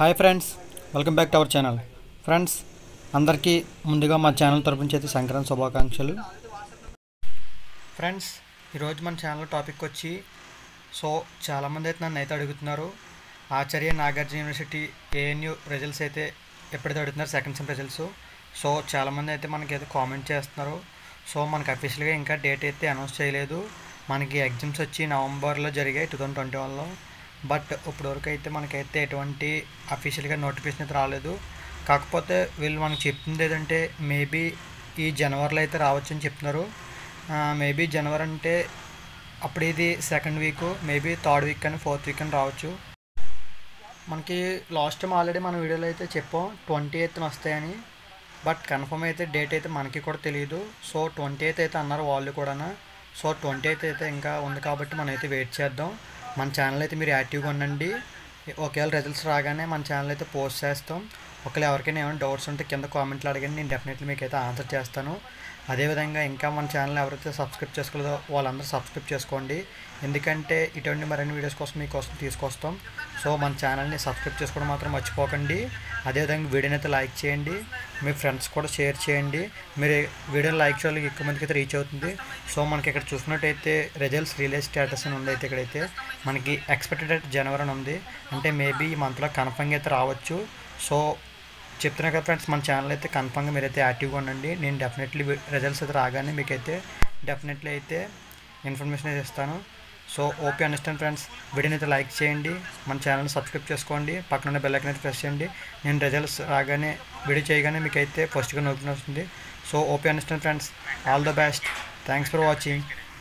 hi friends welcome back to our channel friends అందరికీ ముందుగా మా ఛానల్ తరపు నుంచి అయితే సంక్రాంతి శుభాకాంక్షలు ఫ్రెండ్స్ ఈరోజు మన ఛానల్ టాపిక్ వచ్చి సో చాలామంది అయితే నన్ను అయితే అడుగుతున్నారు Acharya Nagarjuna university ANU results అయితే ఎప్పుడైతే అడుగుతున్నారు సెకండ్ సెమ్ రిజల్ట్స్ సో చాలామంది అయితే మనకి అయితే కామెంట్ చేస్తున్నారు సో మనకి అఫీషియల్గా ఇంకా డేట్ అయితే అనౌన్స్ చేయలేదు మనకి ఎగ్జామ్స్ వచ్చి నవంబర్లో జరిగాయి టూ థౌజండ్ ట్వంటీ వన్లో బట్ ఇప్పటివరకు అయితే మనకైతే ఎటువంటి అఫీషియల్గా నోటిఫికేషన్ అయితే రాలేదు కాకపోతే వీళ్ళు మనకు చెప్తుంది ఏదంటే మేబీ ఈ జనవరిలో అయితే రావచ్చు అని చెప్తున్నారు మేబీ జనవరి అంటే అప్పుడు ఇది second week maybe third week అని ఫోర్త్ వీక్ అని రావచ్చు మనకి లాస్ట్ టైం ఆల్రెడీ మన వీడియోలో అయితే చెప్పాం ట్వంటీ ఎయిత్న వస్తాయని బట్ కన్ఫర్మ్ అయితే డేట్ అయితే మనకి కూడా తెలియదు సో ట్వంటీ ఎయిత్ అయితే అన్నారు వాళ్ళు కూడా సో ట్వంటీ ఎయిత్ అయితే ఇంకా ఉంది కాబట్టి మనం అయితే వెయిట్ చేద్దాం మన ఛానల్ అయితే మీరు యాక్టివ్గా ఉండండి ఒకవేళ రిజల్ట్స్ రాగానే మన ఛానల్ అయితే పోస్ట్ చేస్తాం ఒకవేళ ఎవరికైనా ఏమైనా డౌట్స్ ఉంటే కింద కామెంట్లు అడగండి నేను డెఫినెట్లీ మీకు అయితే ఆన్సర్ చేస్తాను అదేవిధంగా ఇంకా మన ఛానల్ ఎవరైతే సబ్స్క్రైబ్ చేసుకోలేదో వాళ్ళందరూ సబ్స్క్రైబ్ చేసుకోండి ఎందుకంటే ఇటువంటి మరిన్ని వీడియోస్ కోసం మీకోసం తీసుకొస్తాం సో మన ఛానల్ని సబ్స్క్రైబ్ చేసుకోవడం మాత్రం మర్చిపోకండి అదేవిధంగా వీడియోని అయితే లైక్ చేయండి మీ ఫ్రెండ్స్ కూడా షేర్ చేయండి మీరు వీడియోని లైక్ చేయాలి ఎక్కువ మందికి అయితే రీచ్ అవుతుంది సో మనకి ఇక్కడ చూసుకున్నట్టయితే రిజల్ట్స్ రిలీజ్ స్టేటస్ అని ఉంది అయితే ఇక్కడైతే మనకి ఎక్స్పెక్టెడ్ డేట్ జనవరి అని ఉంది అంటే మేబీ ఈ మంత్లో కన్ఫర్మ్గా అయితే రావచ్చు సో చెప్తున్నా కదా ఫ్రెండ్స్ మన ఛానల్ అయితే కన్ఫర్మ్గా మీరైతే యాక్టివ్గా ఉండండి నేను డెఫినెట్లీ రిజల్ట్స్ అయితే రాగానే మీకైతే డెఫినెట్లీ అయితే ఇన్ఫర్మేషన్ అయితే ఇస్తాను సో ఓపీ అండర్స్టాండ్ ఫ్రెండ్స్ వీడియోని అయితే లైక్ చేయండి మన ఛానల్ని సబ్స్క్రైబ్ చేసుకోండి పక్కన బెల్ ఐకన్ అయితే ప్రెస్ చేయండి నేను రిజల్ట్స్ రాగానే వీడియో చేయగానే మీకు అయితే ఫస్ట్గా నోటిఫికేషన్ వస్తుంది so hope understand friends all the best thanks for watching